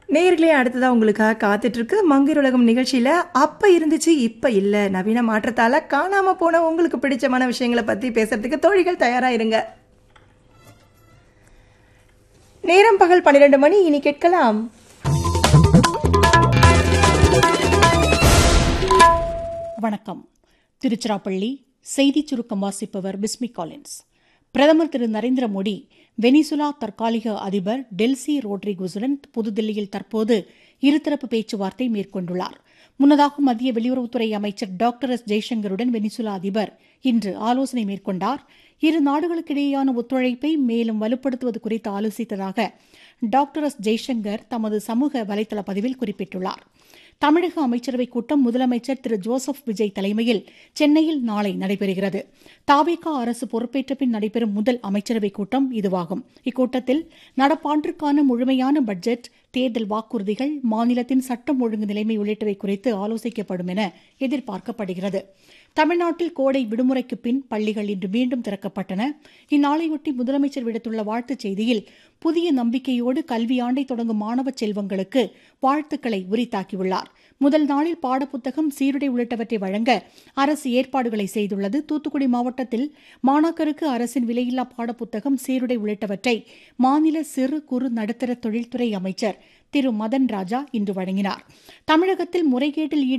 நேர்களே அடுத்ததா உங்களுக்காக காத்துட்டு இருக்கு மங்கையர் உலகம் நிகழ்ச்சியில அப்ப இருந்துச்சு இப்ப இல்ல நவீன மாற்றத்தால காணாம போன உங்களுக்கு பிடிச்சமான விஷயங்களை பத்தி பேசுறதுக்கு தோழிகள் தயாரா இருங்க நேரம் பகல் பன்னிரண்டு மணி இனி கேட்கலாம் வணக்கம் திருச்சிராப்பள்ளி செய்திச் சுருக்கம் வாசிப்பவர் பிஸ்மி காலின்ஸ் பிரதமர் திரு நரேந்திர மோடி வெனிசுலா தற்காலிக அதிபர் டெல்சி ரோட்ரிகுஸுடன் புதுதில்லியில் தற்போது இருதரப்பு பேச்சுவார்த்தை மேற்கொண்டுள்ளார் முன்னதாக மத்திய வெளியுறவுத்துறை அமைச்சர் டாக்டர் எஸ் ஜெய்சங்கருடன் வெனிசுலா அதிபர் இன்று ஆலோசனை மேற்கொண்டார் இரு நாடுகளுக்கிடையேயான ஒத்துழைப்பை மேலும் வலுப்படுத்துவது குறித்து ஆலோசித்ததாக டாக்டர் எஸ் ஜெய்சங்கர் தமது சமூக வலைதள பதிவில் குறிப்பிட்டுள்ளார் தமிழக அமைச்சரவைக் கூட்டம் முதலமைச்சர் திரு ஜோசப் விஜய் தலைமையில் சென்னையில் நாளை நடைபெறுகிறது தாவேகா அரசு பொறுப்பேற்ற பின் நடைபெறும் முதல் அமைச்சரவைக் கூட்டம் இதுவாகும் இக்கூட்டத்தில் நடப்பாண்டிற்கான முழுமையான பட்ஜெட் தேர்தல் வாக்குறுதிகள் மாநிலத்தின் சட்டம் ஒழுங்கு நிலைமை உள்ளிட்டவை குறித்து ஆலோசிக்கப்படும் என எதிர்பார்க்கப்படுகிறது தமிழ்நாட்டில் கோடை விடுமுறைக்கு பின் பள்ளிகள் இன்று மீண்டும் திறக்கப்பட்டன இந்நாளையொட்டி முதலமைச்சர் விடுத்துள்ள வாழ்த்துச் செய்தியில் புதிய நம்பிக்கையோடு கல்வியாண்டை தொடங்கும் மாணவ செல்வங்களுக்கு வாழ்த்துக்களை உரித்தாக்கியுள்ளார் முதல் நாளில் பாடப்புத்தகம் சீருடை உள்ளிட்டவற்றை வழங்க அரசு ஏற்பாடுகளை செய்துள்ளது தூத்துக்குடி மாவட்டத்தில் மாணாக்கருக்கு அரசின் விலையில்லா பாடப்புத்தகம் சீருடை உள்ளிட்டவற்றை மாநில சிறு குறு நடுத்தர தொழில்துறை அமைச்சர் திரு மதன் ராஜா இன்று வழங்கினார் தமிழகத்தில் முறைகேட்டில்